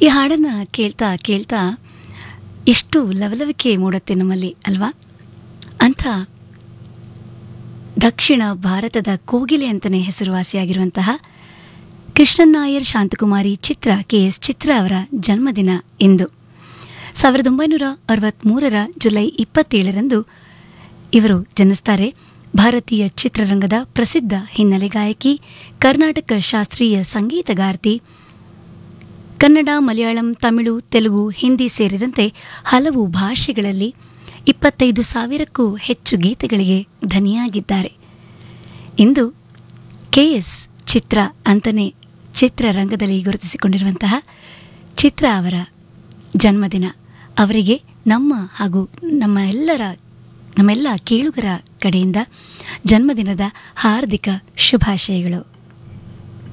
ಈ ಹಾಡನ್ನು ಕೇಳ್ತಾ ಕೇಳ್ತಾ ಎಷ್ಟು ಲವಲವಿಕೆ ಮೂಡುತ್ತೆ ನಮ್ಮಲ್ಲಿ ಅಲ್ವಾ ಅಂಥ ದಕ್ಷಿಣ ಭಾರತದ ಕೋಗಿಲೆ ಅಂತಲೇ ಹೆಸರುವಾಸಿಯಾಗಿರುವಂತಹ ಕೃಷ್ಣನ್ ನಾಯರ್ ಶಾಂತಕುಮಾರಿ ಚಿತ್ರ ಕೆ ಎಸ್ ಚಿತ್ರ ಅವರ ಜನ್ಮದಿನ ಇಂದು ಸಾವಿರದ ಒಂಬೈನೂರ ಅರವತ್ತ್ಮೂರರ ಜುಲೈ ಇಪ್ಪತ್ತೇಳರಂದು ಇವರು ಜನಿಸ್ತಾರೆ ಭಾರತೀಯ ಚಿತ್ರರಂಗದ ಪ್ರಸಿದ್ಧ ಹಿನ್ನೆಲೆ ಗಾಯಕಿ ಕರ್ನಾಟಕ ಶಾಸ್ತ್ರೀಯ ಸಂಗೀತಗಾರ್ತಿ ಕನ್ನಡ ಮಲಯಾಳಂ ತಮಿಳು ತೆಲುಗು ಹಿಂದಿ ಸೇರಿದಂತೆ ಹಲವು ಭಾಷೆಗಳಲ್ಲಿ ಇಪ್ಪತ್ತೈದು ಸಾವಿರಕ್ಕೂ ಹೆಚ್ಚು ಗೀತೆಗಳಿಗೆ ಧನಿಯಾಗಿದ್ದಾರೆ ಇಂದು ಕೆಎಸ್ ಚಿತ್ರ ಅಂತಲೇ ಚಿತ್ರರಂಗದಲ್ಲಿ ಗುರುತಿಸಿಕೊಂಡಿರುವಂತಹ ಚಿತ್ರ ಅವರ ಜನ್ಮದಿನ ಅವರಿಗೆ ನಮ್ಮ ಹಾಗೂ ನಮ್ಮ ಎಲ್ಲರ ನಮ್ಮೆಲ್ಲ ಕೇಳುಗರ ಕಡೆಯಿಂದ ಜನ್ಮದಿನದ ಹಾರ್ದಿಕ ಶುಭಾಶಯಗಳು